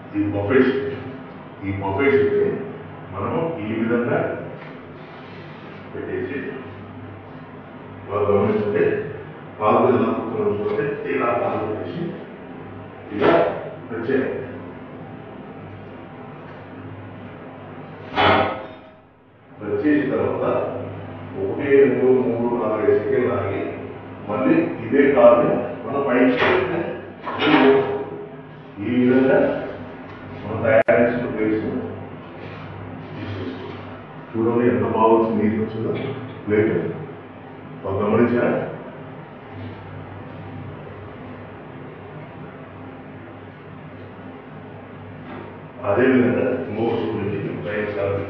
ఈ buffet sheet ఈ buffet sheet మనము ఈ విధంగా పెట్టేసి వాళ్ళు గమనించండి పాలు ఎలా కుక్కలు చూడండి ఇలా పాలు పెట్టేసి ఇలా వచ్చాయి వచ్చేసిన తర్వాత ఒకటి రెండు మూడు నాలుగు ఐదు సెకండ్లు ఆగి మళ్ళీ ఇదే కాదు మనం పైకి పెడితే ఈ విధంగా మనం తయారు చేసిన ప్లేస్ చూడండి ఎంత బాగా వచ్చింది నీట్ వచ్చిందో ప్లేట్ ఒక గమనించారా అదేవిధంగా ఇంకొక చూడండి ప్రయత్నాలు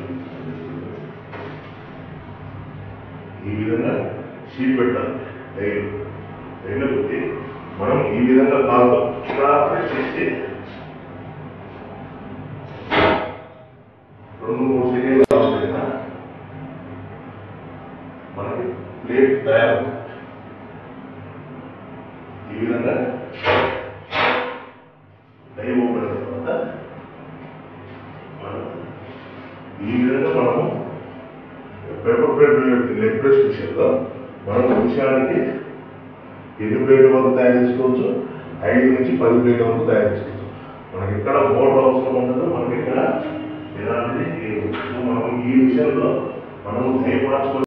ఈ విధంగా షీట్ పెట్టాలి రైలు రైలు పెట్టి మనం ఈ విధంగా కాదు ఇలా ప్రెస్ చేసి రెండు మూడు సెకండ్లు కావాలన్నా మనకి ప్లేట్ తయారవుతుంది ఈ విధంగా డై ఓపెన్ అయిన తర్వాత మనం ఈ విధంగా మనము పేపర్ ప్లేట్ లెగ్ ప్రెస్ విషయంలో మనం నిమిషానికి ఎన్ని ప్లేట్ల వరకు తయారు చేసుకోవచ్చు ఐదు నుంచి పది ప్లేట్ల వరకు తయారు చేసుకోవచ్చు మనకి ఎక్కడ మోటార్ అవసరం ఉండదు మనకి ఇక్కడ ఎలాంటిది లేదు. సో మనం ఈ విషయంలో మనము దయ మార్చుకో